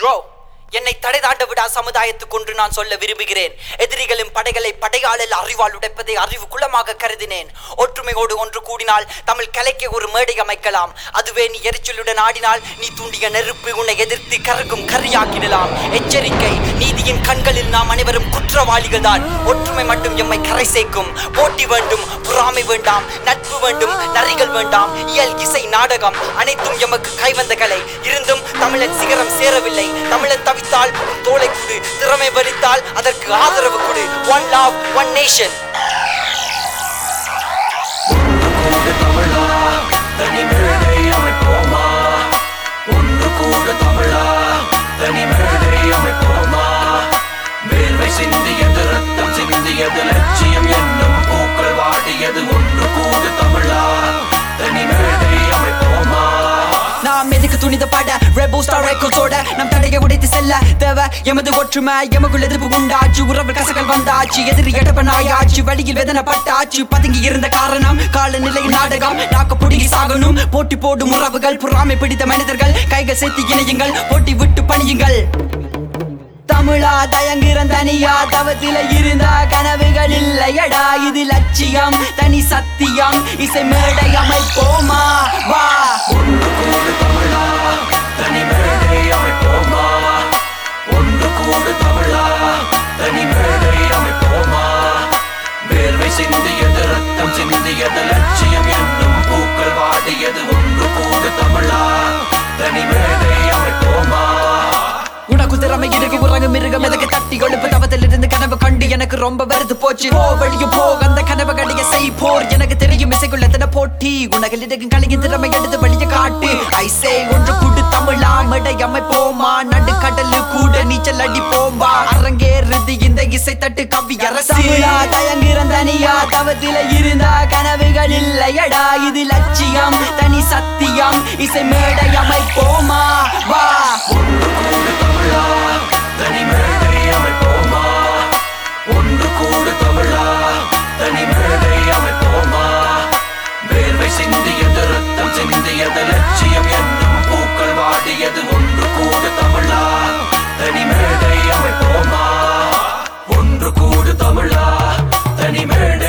bro என்னை தடை தாண்ட விடா சமுதாயத்துக்கு ஒன்று நான் சொல்ல விரும்புகிறேன் எதிரிகளின் படைகளை படையாளல் அறிவால் உடைப்பதை அறிவு குலமாக கருதினேன் ஒற்றுமையோடு ஒன்று கூடினால் தமிழ் கலைக்கு ஒரு மேடை அமைக்கலாம் அதுவே நீ எரிச்சலுடன் ஆடினால் நீ தூண்டிய நெருப்பு உன்னை எதிர்த்து கருகும் கரியாக்கிடலாம் எச்சரிக்கை நீதியின் கண்களில் நாம் அனைவரும் குற்றவாளிகள் தான் ஒற்றுமை மட்டும் எம்மை கரை சேர்க்கும் போட்டி வேண்டும் பொறாமை வேண்டாம் நட்பு வேண்டும் நரிகள் வேண்டாம் இயல் இசை நாடகம் அனைத்தும் எமக்கு கைவந்த கலை இருந்தும் தமிழன் சிகரம் சேரவில்லை தமிழன் தவித்தால் உன் தோலை கொடு திறமை வலித்தால் அதற்கு ஆதரவு கொடு ஒன் லவ் ஒன் நேஷன் கூடு தமிழா தனி மேடை அமைப்போமா ஒன்று கூடு தமிழா தனி மேடை அமைப்போமா வேர்வை சிந்தியது ரத்தம் சிந்தியது லட்சியம் என்னும் பூக்கள் வாடியது ஒன்று கூடு தமிழா தனி மேடை அமைப்போமா நாம் எதுக்கு துணித பாட ரெபோ ஸ்டார் ரெக்கார்ட்ஸோட நம் தடையை உடைத்து செல்ல தேவை எமது ஒற்றுமை எமக்குள் எதிர்ப்பு உண்டாச்சு உறவு கசகள் வந்தாச்சு எதிரி எடப்பனாயாச்சு வழியில் வேதனை பட்டாச்சு பதுங்கி இருந்த காரணம் காலநிலை நாடகம் நாக்கு புடுங்கி சாகணும் போட்டி போடும் உறவுகள் புறாமை பிடித்த மனிதர்கள் கைகள் சேர்த்து இணையுங்கள் போட்டி விட்டு பணியுங்கள் தமிழா தயங்குறன் தனியா தவத்தில இருந்தா கனவுகள் இல்லையடா இது லட்சியம் தனி சத்தியம் இசை மேடை அமைப்போமா வா ஒன்று கூடு தமிழா தனி மேடை அமைப்போமா ஒன்று கூடு தமிழா தனி மேடை அமைப்போமா வேர்வை சிந்தியது ரத்தம் சிந்தியது லட்சியம் என்னும் பூக்கள் வாடியது ஒன்று கூடு தமிழா தனி மேடை அமைப்போமா உனக்கு திறமை இருக்கு உறங்கு மிருகம் எதற்கு தட்டி கொழுப்பு தவத்தில் இருந்து கனவு கண்டு எனக்கு ரொம்ப வெறுத்து போச்சு போ வழிய போ அந்த கனவு கடைய செய் போர் எனக்கு தெரியும் இசைக்குள்ள தின போட்டி உனக்கு இருக்கும் கலையின் திறமை எடுத்து வழிய காட்டு ஐசே ஒன்று கூட்டு தமிழா மடை அமைப்போமா நடு கடலு கூட நீச்சல் அடிப்போமா அரங்கேறுது இந்த இசை தட்டு கவி அரசு தயங்குறன் தனியா தவத்தில இருந்தா கனவுகள் இல்லையடா இது லட்சியம் தனி சத்தியம் இசை மேடை அமைப்போமா வா ஒன்று கூடு தமிழா தனி மேடை அமைப்போமா ஒன்று கூடு தமிழா தனி மேடை அமைப்போமா வேர்வை சிந்தியது ரத்தம் சிந்தியது லட்சியம் என்னும் பூக்கள் வாடியது ஒன்று கூடு தமிழா தனி மேடை அமைப்போமா ஒன்று கூடு தமிழா தனி மேடை